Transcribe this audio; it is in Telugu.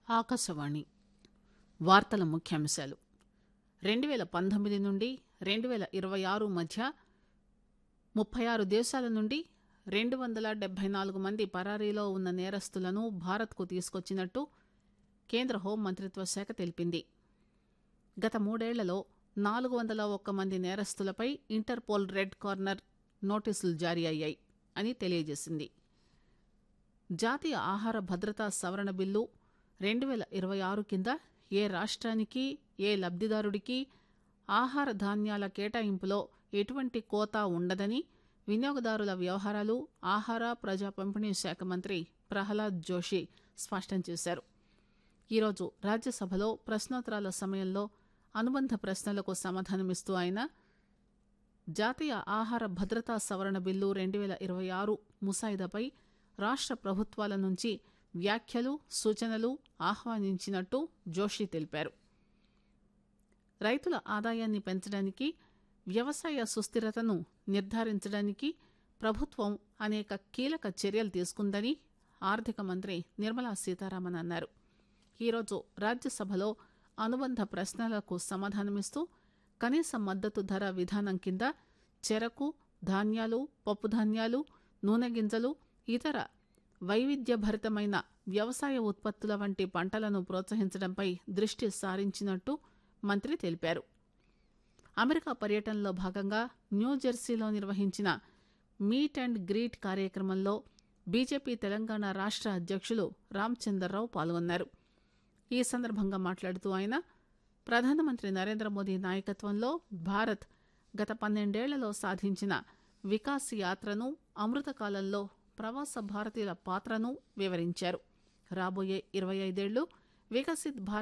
ఆకాశవాణి వార్తల ముఖ్యాంశాలు రెండు పేల పంతొమ్మిది నుండి రెండు పేల ఇరవై ఆరు మధ్య ముప్పై ఆరు దేశాల నుండి రెండు వందల డెబ్బై నాలుగు మంది పరారీలో ఉన్న నేరస్తులను భారత్ కు తీసుకొచ్చినట్టు కేంద్ర హోంమంత్రిత్వ శాఖ తెలిపింది గత మూడేళ్లలో నాలుగు వందల ఒక్క మంది నేరస్తులపై ఇంటర్పోల్ రెడ్ కార్నర్ నోటీసులు జారీ అయ్యాయి అని తెలియజేసింది జాతీయ ఆహార భద్రతా సవరణ బిల్లు రెండు పేల ఇరవై ఆరు కింద ఏ రాష్ట్రానికి ఏ లబ్దిదారుడికి ఆహార ధాన్యాల కేటాయింపులో ఎటువంటి కోత ఉండదని వినియోగదారుల వ్యవహారాలు ఆహార ప్రజా పంపిణీ శాఖ మంత్రి ప్రహ్లాద్ జోషి స్పష్టం చేశారు ఈరోజు రాజ్యసభలో ప్రశ్నోత్తరాల సమయంలో అనుబంధ ప్రశ్నలకు సమాధానమిస్తూ ఆయన జాతీయ ఆహార భద్రతా సవరణ బిల్లు రెండు పేల ఇరవై ఆరు ముసాయిదాపై రాష్ట్ర ప్రభుత్వాల నుంచి వ్యాఖ్యలు సూచనలు ఆహ్వానించినట్టు జోషి తెలిపారు రైతుల ఆదాయాన్ని పెంచడానికి వ్యవసాయ సుస్థిరతను నిర్ధారించడానికి ప్రభుత్వం అనేక కీలక చర్యలు తీసుకుందని ఆర్థిక మంత్రి నిర్మలా సీతారామన్ అన్నారు ఈరోజు రాజ్యసభలో అనుబంధ ప్రశ్నలకు సమాధానమిస్తూ కనీస మద్దతు ధర విధానం కింద చెరకు ధాన్యాలు పప్పుధాన్యాలు నూనె గింజలు ఇతర వైవిధ్యభరితమైన వ్యవసాయ ఉత్పత్తుల వంటి పంటలను ప్రోత్సహించడంపై దృష్టి సారించినట్టు మంత్రి తెలిపారు అమెరికా పర్యటనలో భాగంగా న్యూజెర్సీలో నిర్వహించిన మీట్ అండ్ గ్రీట్ కార్యక్రమంలో బీజేపీ తెలంగాణ రాష్ట్ర అధ్యక్షులు రామచందర్రావు పాల్గొన్నారు ఈ సందర్భంగా మాట్లాడుతూ ఆయన ప్రధానమంత్రి నరేంద్ర మోదీ నాయకత్వంలో భారత్ గత పన్నెండేళ్లలో సాధించిన వికాస్ యాత్రను అమృత కాలంలో ప్రవాస భారతీయుల పాత్రను వివరించారు రాబోయే ఇరవై ఐదేళ్లు వికసిత్ భారత్